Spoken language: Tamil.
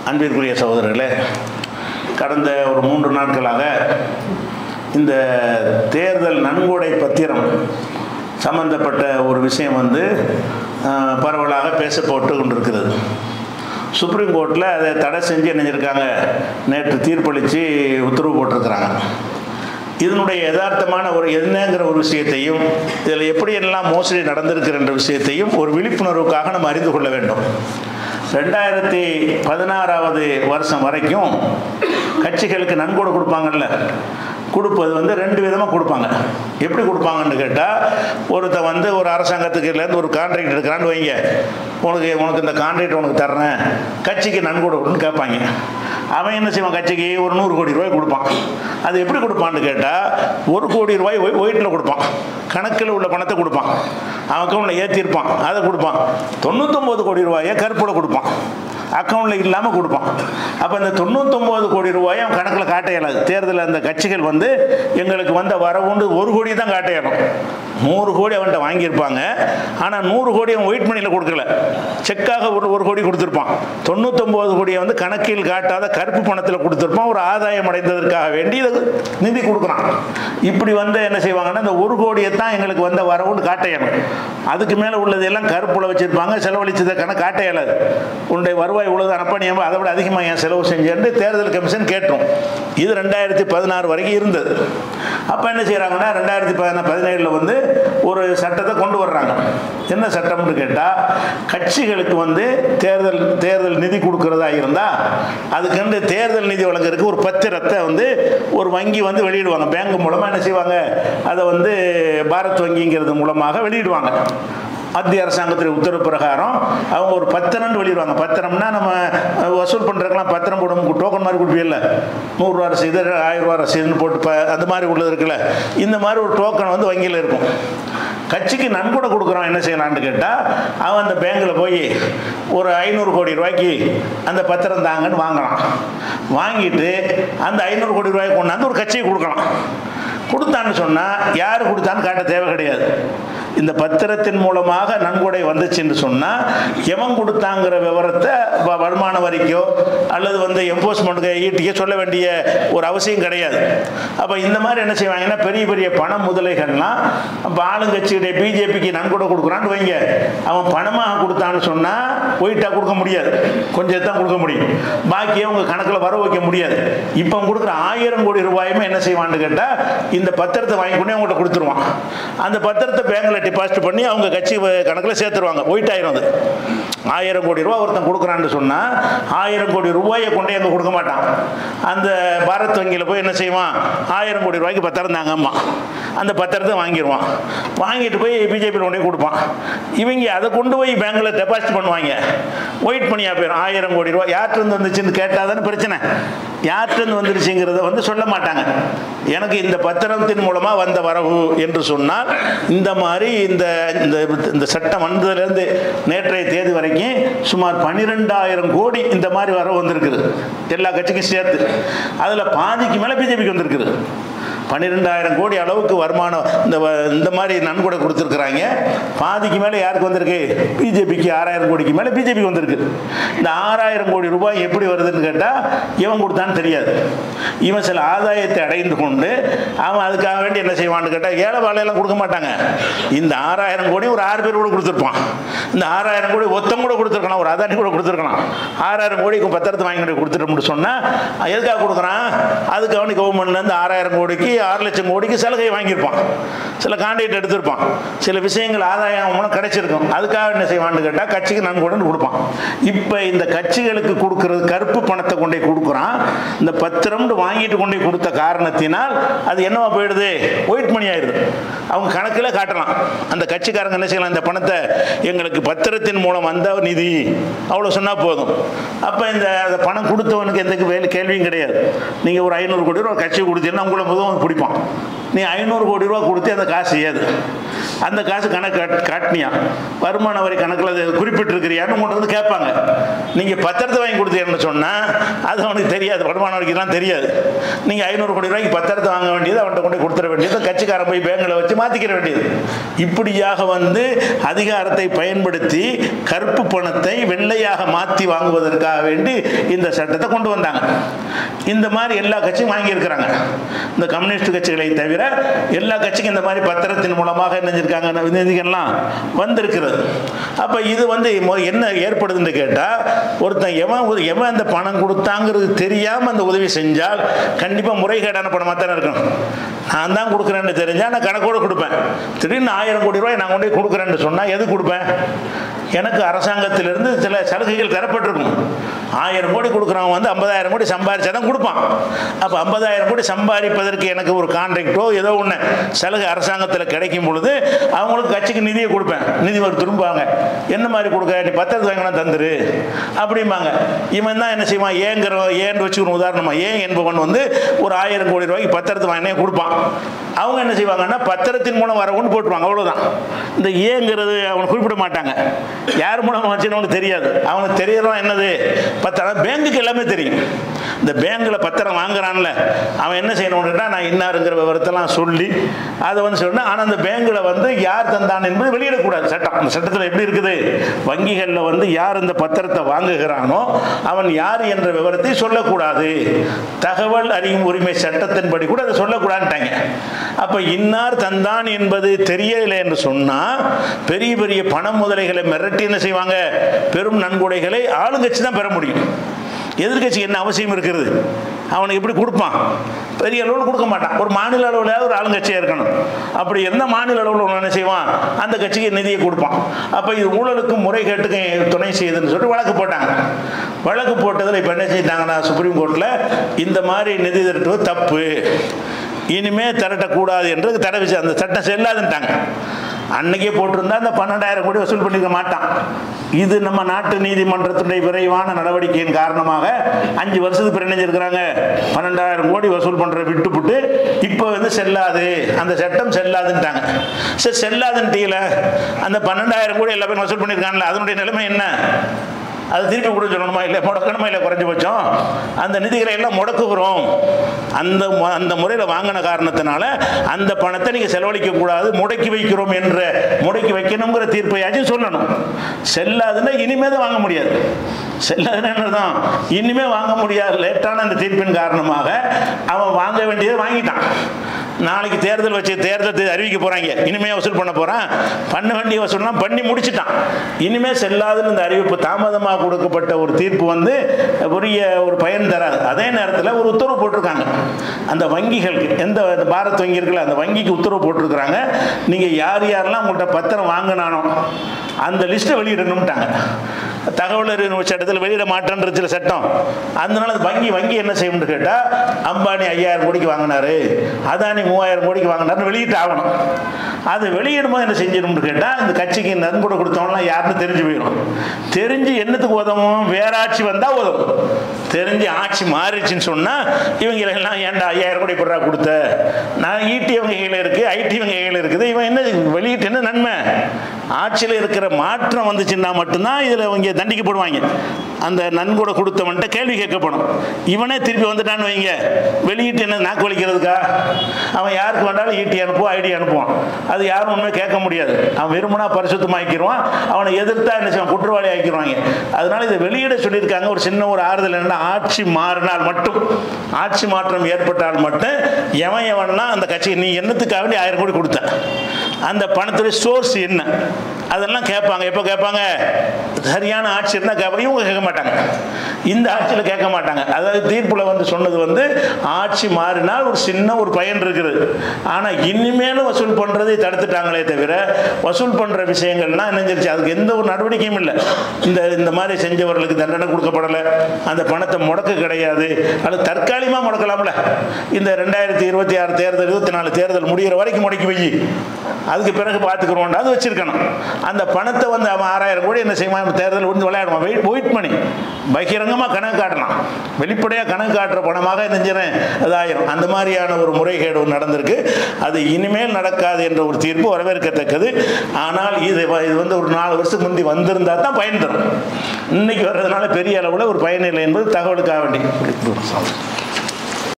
அன்பிற்குரிய சகோதரர்களே கடந்த ஒரு மூன்று நாட்களாக இந்த தேர்தல் நன்கொடை பத்திரம் சம்பந்தப்பட்ட ஒரு விஷயம் வந்து அஹ், பரவலாக பேசப்பட்டு கொண்டிருக்கிறது சுப்ரீம் கோர்ட்டில் அதை தடை செஞ்சு நினைஞ்சிருக்காங்க நேற்று தீர்ப்பளித்து உத்தரவு போட்டிருக்கிறாங்க இதனுடைய யதார்த்தமான ஒரு என்னங்கிற ஒரு விஷயத்தையும் இதில் எப்படியெல்லாம் மோசடி நடந்திருக்கிற விஷயத்தையும் ஒரு விழிப்புணர்வுக்காக நம்ம அறிந்து கொள்ள வேண்டும் ரெண்டாயிரத்தி பதினாறாவது வருஷம் வரைக்கும் கட்சிகளுக்கு நன்கொடை கொடுப்பாங்கல்ல கொடுப்பது வந்து ரெண்டு விதமாக கொடுப்பாங்க எப்படி கொடுப்பாங்கன்னு கேட்டால் ஒருத்த வந்து ஒரு அரசாங்கத்துக்குலேருந்து ஒரு கான்ட்ராக்ட் எடுக்கிறான்னு வைங்க உனக்கு உனக்கு இந்த கான்ட்ராக்ட் உனக்கு தர்றேன் கட்சிக்கு நன்கொடை கொடுன்னு கேட்பாங்க அவன் என்ன செய்வான் கட்சிக்கு ஒரு நூறு கோடி ரூபாய் கொடுப்பான் அது எப்படி கொடுப்பான்னு கேட்டால் ஒரு கோடி ரூபாய் ஒய் ஒயிட்டில் கொடுப்பான் கணக்கில் உள்ள பணத்தை கொடுப்பான் அவன் அக்கௌண்ட்டில் ஏற்றிருப்பான் அதை கொடுப்பான் தொண்ணூத்தொம்பது கோடி ரூபாயை கருப்பில் கொடுப்பான் அக்கௌண்ட்டில் இல்லாமல் கொடுப்பான் அப்போ இந்த தொண்ணூத்தொம்பது கோடி ரூபாயை அவன் கணக்கில் காட்ட இயலாது தேர்தலில் அந்த கட்சிகள் வந்து எங்களுக்கு வந்த வரவுண்டு ஒரு கோடி தான் காட்ட இயலும் நூறு கோடி அவன்கிட்ட வாங்கியிருப்பாங்க ஆனால் நூறு கோடி அவன் ஒயிட் மணியில் கொடுக்கல செக்காக ஒரு ஒரு கோடி கொடுத்துருப்பான் தொண்ணூத்தொம்பது கோடியை வந்து கணக்கில் காட்டாத கருப்பு பணத்தில் கொடுத்துருப்பான் ஒரு ஆதாயம் அடைந்ததற்காக வேண்டி இதை நிதி கொடுக்குறான் இப்படி வந்து என்ன செய்வாங்கன்னா இந்த ஒரு கோடியை தான் எங்களுக்கு வந்த வரவுன்னு காட்ட இயலும் அதுக்கு மேலே உள்ளதெல்லாம் கருப்புல வச்சுருப்பாங்க செலவழிச்சதை கணக்கு காட்ட இயலாது உன்னுடைய வருவாய் இவ்வளவு அனுப்ப நீ அதை விட அதிகமாக ஏன் செலவு செஞ்சேன்னு தேர்தல் கமிஷன் கேட்டோம் இது ரெண்டாயிரத்தி பதினாறு வரைக்கும் இருந்தது அப்போ என்ன செய்கிறாங்கன்னா ரெண்டாயிரத்தி பதினா பதினேழில் வந்து ஒரு சட்டத்தை கொண்டு வர்றாங்க என்ன சட்டம்னு கேட்டால் கட்சிகளுக்கு வந்து தேர்தல் தேர்தல் நிதி கொடுக்கறதா இருந்தால் அதுக்கு தேர்தல் நிதி வழங்குறதுக்கு ஒரு பத்திரத்தை வந்து ஒரு வங்கி வந்து வெளியிடுவாங்க பேங்க் மூலமாக என்ன செய்வாங்க அதை வந்து பாரத் வங்கிங்கிறது மூலமாக வெளியிடுவாங்க மத்திய அரசாங்கத்துடைய உத்தரவு பிரகாரம் அவங்க ஒரு பத்திரம்னு வெளியிடுவாங்க பத்திரம்னா நம்ம அஹ், வசூல் பண்ணுறதுக்கெல்லாம் பத்திரம் போடும் டோக்கன் மாதிரி கொடுப்பீங்கல்ல நூறுரூவா ரசீது ஆயிரம் ரூபா ரசீதுன்னு போட்டு ப அந்த மாதிரி உள்ளது இருக்குல்ல இந்த மாதிரி ஒரு டோக்கன் வந்து வங்கியில் இருக்கும் கட்சிக்கு நன்கொடை கொடுக்குறோம் என்ன செய்யலான்னு கேட்டால் அவன் அந்த பேங்க்கில் போய் ஒரு ஐநூறு கோடி ரூபாய்க்கு அந்த பத்திரம் தாங்கன்னு வாங்குறான் வாங்கிட்டு அந்த ஐநூறு கோடி ரூபாய்க்கு கொண்டாந்து ஒரு கட்சிக்கு கொடுக்கலாம் கொடுத்தான்னு சொன்னால் யார் கொடுத்தான்னு காட்ட தேவை கிடையாது இந்த பத்திரத்தின் மூலமாக நன்கொடை வந்துச்சுன்னு சொன்னால் எவன் கொடுத்தாங்கிற விவரத்தை வ- வருமான வரிக்கோ அல்லது வந்து எம்போஸ்மெண்ட்டுக்கு ஈட்டிக்கோ சொல்ல வேண்டிய ஒரு அவசியம் கிடையாது அப்போ இந்த மாதிரி என்ன செய்வாங்கன்னா பெரிய பெரிய பண முதலைகள்லாம் இப்போ ஆளுங்கட்சியுடைய பிஜேபிக்கு நன்கொடை கொடுக்குறான்னு வைங்க அவன் பணமாக கொடுத்தான்னு சொன்னால் ஒயிட்டாக கொடுக்க முடியாது கொஞ்சம் தான் கொடுக்க முடியும் பாக்கியை உங்கள் கணக்கில் வர வைக்க முடியாது இப்போ அவன் கொடுக்குற ஆயிரம் கோடி ரூபாயுமே என்ன செய்வான்னு கேட்டால் இந்த பத்திரத்தை வாங்கி கொண்டு அவங்கள்ட்ட கொடுத்துருவான் அந்த பத்திரத்தை பேங்க்கில் டெபாசிட் பண்ணி அவங்க கட்சி கணக்கில் சேர்த்துருவாங்க ஒயிட் ஆயிரும் அது ஆயிரம் கோடி ரூபா ஒருத்தன் கொடுக்குறான்னு சொன்னால் ஆயிரம் கோடி ரூபாயை கொண்டே அங்கே கொடுக்க மாட்டான் அந்த பாரத் வங்கியில் போய் என்ன செய்வான் ஆயிரம் கோடி ரூபாய்க்கு பத்திரம் தாங்க அம்மா அந்த பத்திரத்தை வாங்கிடுவான் வாங்கிட்டு போய் பிஜேபியில் கொண்டு போய் கொடுப்பான் இவங்க அதை கொண்டு போய் பேங்க்கில் டெபாசிட் பண்ணுவாங்க ஒயிட் பண்ணியா போயிடும் ஆயிரம் கோடி ரூபா யார்கிட்ட வந்துச்சுன்னு கேட்டால் தானே பிரச்சனை யார்கிட்ட வந்துருச்சுங்கிறத வந்து சொல்ல மாட்டாங்க எனக்கு இந்த பத்திரத்தின் மூலமாக வந்த வரவு என்று சொன்னால் இந்த மாதிரி இந்த இந்த இந்த சட்டம் வந்ததுலேருந்து நேற்றைய தேதி வரைக்கும் சுமார் பன்னிரெண்டாயிரம் கோடி இந்த மாதிரி வரவு வந்திருக்குது எல்லா கட்சிக்கும் சேர்த்து அதில் பாதிக்கு மேலே பிஜேபிக்கு வந்திருக்குது பன்னிரெண்டாயிரம் கோடி அளவுக்கு வருமானம் இந்த வ- இந்த மாதிரி நன்கொடை கொடுத்துருக்குறாங்க பாதிக்கு மேலே யாருக்கு வந்திருக்கு பிஜேபிக்கு ஆறாயிரம் கோடிக்கு மேலே பிஜேபிக்கு வந்திருக்கு இந்த ஆறாயிரம் கோடி ரூபாய் எப்படி வருதுன்னு கேட்டால் இவன் கொடுத்தான்னு தெரியாது இவன் சில ஆதாயத்தை அடைந்து கொண்டு அவன் அதுக்காக வேண்டி என்ன செய்வான்னு கேட்டால் ஏழை வாழையெல்லாம் கொடுக்க மாட்டாங்க இந்த ஆறாயிரம் கோடி ஒரு ஆறு பேர் கூட கொடுத்துருப்பான் இந்த ஆறாயிரம் கோடி ஒத்தம் கூட கொடுத்துருக்கலாம் ஒரு அதானி கூட கொடுத்துருக்கலாம் ஆறாயிரம் கோடிக்கு பத்திரத்தை வாங்கி கொண்டு கொடுத்துட்டோம்னு சொன்னால் எதுக்காக கொடுக்குறான் அதுக்கு அவனுக்கு கவர்மெண்ட்லேருந்து ஆறாயிரம் கோடிக்கு ஆறு லட்சம் கோடிக்கு சலுகை வாங்கியிருப்பான் சில கான்ட்ராக்ட் எடுத்திருப்பான் சில விஷயங்கள் ஆதாயம் மூலம் கிடைச்சிருக்கும் அதுக்காக என்ன செய்வான்னு கேட்டால் கட்சிக்கு நன்கொடைன்னு கொடுப்பான் இப்போ இந்த கட்சிகளுக்கு கொடுக்கறது கருப்பு பணத்தை கொண்டு போய் கொடுக்குறான் இந்த பத்திரம்னு வாங்கிட்டு கொண்டு போய் கொடுத்த காரணத்தினால் அது என்னவா போயிடுது ஒயிட் மணி ஆயிடுது அவங்க கணக்கில் காட்டலாம் அந்த கட்சிக்காரங்க என்ன செய்யலாம் இந்த பணத்தை எங்களுக்கு பத்திரத்தின் மூலம் வந்த நிதி அவ்வளோ சொன்னால் போதும் அப்போ இந்த அந்த பணம் கொடுத்தவனுக்கு எந்த வேலை கேள்வியும் கிடையாது நீங்கள் ஒரு ஐநூறு கோடி ரூபா கட்சி கொடுத்தீங்கன்னா உங்களை முதல் பிடிப்பான் நீ ஐநூறு கோடி ரூபா கொடுத்து அந்த காசு செய்யாது அந்த காசு கணக்கு காட்- காட்டினியா வருமான வரி கணக்கில் அது குறிப்பிட்டிருக்கிறியான்னு உங்கள்கிட்ட வந்து கேட்பாங்க நீங்கள் பத்திரத்தை வாங்கி கொடுத்தீங்கன்னு சொன்னால் அது அவனுக்கு தெரியாது வருமான வரிக்கெல்லாம் தெரியாது நீங்கள் ஐநூறு கோடி ரூபாய்க்கு பத்திரத்தை வாங்க வேண்டியது அவன்கிட்ட கொண்டு போய் கொடுத்துட வேண்டியது கட்சிக்காரன் போய் பேங்கில் வச்சு மாற்றிக்கிற வேண்டியது இப்படியாக வந்து அதிகாரத்தை பயன்படுத்தி கருப்பு பணத்தை வெள்ளையாக மாற்றி வாங்குவதற்காக வேண்டி இந்த சட்டத்தை கொண்டு வந்தாங்க இந்த மாதிரி எல்லா கட்சியும் வாங்கியிருக்கிறாங்க இந்த கம்யூனிஸ்ட் கட்சிகளை தவிர எல்லா கட்சிக்கும் இந்த மாதிரி பத்திரத்தின் மூலமாக என்ன செஞ்சிருக்காங்க நிதிகள்லாம் வந்திருக்கிறது அப்போ இது வந்து மொ- என்ன ஏற்படுதுன்னு கேட்டால் ஒருத்தன் எவன் உத- எவன் அந்த பணம் கொடுத்தாங்கிறது தெரியாமல் அந்த உதவி செஞ்சால் கண்டிப்பாக முறைகேடான பணமாக தானே இருக்கணும் நான் தான் கொடுக்குறேன்னு தெரிஞ்சால் நான் கணக்கோடு கொடுப்பேன் திடீர்னு ஆயிரம் கோடி ரூபாய் நான் கொண்டு போய் கொடுக்குறேன்னு சொன்னால் எது கொடுப்பேன் எனக்கு அரசாங்கத்திலிருந்து சில சலுகைகள் தரப்பட்டிருக்கும் ஆயிரம் கோடி கொடுக்குறவன் வந்து ஐம்பதாயிரம் கோடி சம்பாரிச்சா தான் கொடுப்பான் அப்போ ஐம்பதாயிரம் கோடி சம்பாதிப்பதற்கு எனக்கு ஒரு கான்ட்ராக்டோ ஏதோ ஒன்று சலுகை அரசாங்கத்தில் கிடைக்கும் பொழுது அவங்களுக்கு கட்சிக்கு நிதியை கொடுப்பேன் நிதி ஒரு திரும்புவாங்க என்ன மாதிரி கொடுக்க நீ பத்திரத்து வாங்கினா தந்துரு அப்படிம்பாங்க இவன் தான் என்ன செய்வான் ஏங்கிற ஏன்னு வச்சுக்கணும் உதாரணமாக ஏன் என்பவன் வந்து ஒரு ஆயிரம் கோடி ரூபாய்க்கு பத்திரத்து வாங்கினே கொடுப்பான் அவங்க என்ன செய்வாங்கன்னா பத்திரத்தின் மூலம் வரவுன்னு போட்டுருவாங்க அவ்வளோதான் இந்த ஏங்கிறது அவனை குறிப்பிட மாட்டாங்க யார் மூலமாக வச்சுன்னு அவனுக்கு தெரியாது அவனுக்கு தெரியறதெல்லாம் என்னது பத்திரம் பேங்குக்கு எல்லாமே தெரியும் இந்த பேங்கில் பத்திரம் வாங்குறான்ல அவன் என்ன செய்யணும்னுட்டா நான் இன்னாருங்கிற விவரத்தெல்லாம் சொல்லி அதை வந்து சொல்லணும் ஆனால் அந்த பேங்கில் வந்து யார் தந்தான் என்பது வெளியிடக்கூடாது சட்டம் அந்த சட்டத்தில் எப்படி இருக்குது வங்கிகளில் வந்து யார் இந்த பத்திரத்தை வாங்குகிறானோ அவன் யார் என்ற விவரத்தை சொல்லக்கூடாது தகவல் அறியும் உரிமை சட்டத்தின்படி கூட அதை சொல்லக்கூடாதுட்டாங்க அப்போ இன்னார் தந்தான் என்பது தெரியலை என்று சொன்னால் பெரிய பெரிய பண முதலைகளை மிரட்டி என்ன செய்வாங்க பெரும் நன்கொடைகளை ஆளுங்கட்சி தான் பெற முடியும் எதிர்க்கட்சிக்கு என்ன அவசியம் இருக்கிறது அவனுக்கு எப்படி கொடுப்பான் பெரிய அளவில் கொடுக்க மாட்டான் ஒரு மாநில அளவில் ஒரு ஆளுங்கட்சியாக இருக்கணும் அப்படி எந்த மாநில அளவில் ஒன்று என்ன செய்வான் அந்த கட்சிக்கு நிதியை கொடுப்பான் அப்போ இது ஊழலுக்கும் முறைகேட்டுக்கும் துணை செய்யுதுன்னு சொல்லிட்டு வழக்கு போட்டாங்க வழக்கு போட்டதில் இப்போ என்ன செஞ்சிட்டாங்கன்னா சுப்ரீம் கோர்ட்டில் இந்த மாதிரி நிதி திரட்டுவது தப்பு இனிமே திரட்டக்கூடாது என்று தடை வச்சு அந்த சட்டம் செல்லாதுன்ட்டாங்க அன்னைக்கே போட்டிருந்தா அந்த பன்னெண்டாயிரம் கோடி வசூல் பண்ணிக்க மாட்டான் இது நம்ம நாட்டு நீதிமன்றத்தினுடைய விரைவான நடவடிக்கையின் காரணமாக அஞ்சு வருஷத்துக்கு பிறகு நினைஞ்சிருக்கிறாங்க பன்னெண்டாயிரம் கோடி வசூல் பண்ற விட்டுப்புட்டு இப்போ வந்து செல்லாது அந்த சட்டம் செல்லாதுன்ட்டாங்க சரி செல்லாதுன்ட்டீங்கள அந்த பன்னெண்டாயிரம் கோடி எல்லா பேரும் வசூல் பண்ணியிருக்காங்கல்ல அதனுடைய நிலைமை என்ன அது திருப்பி கூட சொல்லணுமா இல்லை முடக்கணுமா இல்லை குறைஞ்சபட்சம் அந்த நிதிகளை எல்லாம் முடக்குகிறோம் அந்த மு- அந்த முறையில் வாங்கின காரணத்தினால அந்த பணத்தை நீங்கள் செலவழிக்க கூடாது முடக்கி வைக்கிறோம் என்ற முடக்கி வைக்கணுங்கிற தீர்ப்பையாச்சும் சொல்லணும் செல்லாதுன்னா இனிமே தான் வாங்க முடியாது செல்லாதுன்னா என்னதான் இனிமே வாங்க முடியாது லேட்டான அந்த தீர்ப்பின் காரணமாக அவன் வாங்க வேண்டியதை வாங்கிட்டான் நாளைக்கு தேர்தல் வச்சு தேர்தல் தே- அறிவிக்க போறாங்க இனிமே வசூல் பண்ண போறான் பண்ண வேண்டிய வசூல்லாம் பண்ணி முடிச்சிட்டான் இனிமே செல்லாதுன்னு இந்த அறிவிப்பு தாமதமாக கொடுக்கப்பட்ட ஒரு தீர்ப்பு வந்து உரிய ஒரு பயன் தராது அதே நேரத்தில் ஒரு உத்தரவு போட்டிருக்காங்க அந்த வங்கிகளுக்கு எந்த இந்த பாரத் வங்கி இருக்குல்ல அந்த வங்கிக்கு உத்தரவு போட்டிருக்கிறாங்க நீங்க யார் யாரெல்லாம் உங்கள்கிட்ட பத்திரம் வாங்கினானோ அந்த லிஸ்ட்டை வெளியிடணும்ட்டாங்க தகவல் அறிவு சட்டத்தில் வெளியிட மாட்டேன்ற சில சட்டம் அதனால அது வங்கி வங்கி என்ன செய்யணும்னு கேட்டால் அம்பானி ஐயாயிரம் கோடிக்கு வாங்கினாரு அதானி மூவாயிரம் கோடிக்கு வாங்கினாருன்னு வெளியிட்டு ஆகணும் அது வெளியிடும்போது என்ன செஞ்சிடணும்னு கேட்டால் இந்த கட்சிக்கு நன்கொடை கொடுத்தவங்களாம் யாருன்னு தெரிஞ்சு போயிடும் தெரிஞ்சு என்னத்துக்கு உதவும் வேற ஆட்சி வந்தால் உதவும் தெரிஞ்சு ஆட்சி மாறிடுச்சுன்னு சொன்னால் இவங்க எல்லாம் ஏன்டா ஐயாயிரம் கோடி போடுறா கொடுத்த நான் ஈட்டி இவங்க கையில் இருக்குது ஐடி இவங்க கையில் இருக்குது இவன் என்ன வெளியிட்டு என்ன நன்மை ஆட்சியில் இருக்கிற மாற்றம் வந்துச்சுன்னா மட்டும்தான் இதில் இவங்க தண்டிக்கப்படுவாங்க அந்த நன்கொடை கொடுத்தவன்ட்ட கேள்வி கேட்கப்படும் இவனே திருப்பி வந்துட்டான்னு வைங்க வெளியிட்டு என்ன நாக்கு வலிக்கிறதுக்கா அவன் யாருக்கு வேண்டாலும் ஈட்டி அனுப்புவோம் ஐடி அனுப்புவான் அது யாரும் உண்மை கேட்க முடியாது அவன் விரும்பினா பரிசுத்தமாக்கிடுவான் அவனை எதிர்த்தா என்ன செய்வான் குற்றவாளி ஆக்கிடுவாங்க அதனால இதை வெளியிட சொல்லியிருக்காங்க ஒரு சின்ன ஒரு ஆறுதல் என்னன்னா ஆட்சி மாறினால் மட்டும் ஆட்சி மாற்றம் ஏற்பட்டால் மட்டும் எவன் எவன்லாம் அந்த கட்சி நீ என்னத்துக்காக வேண்டி ஆயிரம் கோடி கொடுத்த அந்த பணத்துடைய சோர்ஸ் என்ன அதெல்லாம் கேட்பாங்க எப்போ கேட்பாங்க சரியான ஆட்சி இருந்தால் கேட்பாங்க இவங்க கேட்க மாட்டாங்க இந்த ஆட்சியில் கேட்க மாட்டாங்க அதாவது தீர்ப்பில் வந்து சொன்னது வந்து ஆட்சி மாறினால் ஒரு சின்ன ஒரு பயன் இருக்குது ஆனால் இனிமேலும் வசூல் பண்ணுறதை தடுத்துட்டாங்களே தவிர வசூல் பண்ணுற விஷயங்கள்லாம் நினைஞ்சிருச்சு அதுக்கு எந்த ஒரு நடவடிக்கையும் இல்லை இந்த இந்த மாதிரி செஞ்சவர்களுக்கு தண்டனை கொடுக்கப்படலை அந்த பணத்தை முடக்க கிடையாது அது தற்காலிகமாக முடக்கலாம்ல இந்த ரெண்டாயிரத்தி இருபத்தி ஆறு தேர்தல் இருபத்தி நாலு தேர்தல் முடிகிற வரைக்கும் முடக்கி வை அதுக்கு பிறகு பார்த்துக்கிறோம் அது வச்சிருக்கணும் அந்த பணத்தை வந்து அவன் ஆறாயிரம் கோடி என்ன செய்வான் தேர்தல் வந்து விளையாடுவான் வெயிட் வெயிட் பண்ணி பகிரங்கமாக கணக்கு காட்டலாம் வெளிப்படையாக கணக்கு காட்டுற பணமாக நெஞ்சிறேன் அது ஆயிரும் அந்த மாதிரியான ஒரு முறைகேடு ஒன்று நடந்திருக்கு அது இனிமேல் நடக்காது என்ற ஒரு தீர்ப்பு வரவேற்கத்தக்கது ஆனால் இது வ- இது வந்து ஒரு நாலு வருஷத்துக்கு முந்தி வந்திருந்தா தான் பயன் தரும் இன்னைக்கு வர்றதுனால பெரிய அளவில் ஒரு பயன் இல்லை என்பது தகவலுக்காக வேண்டி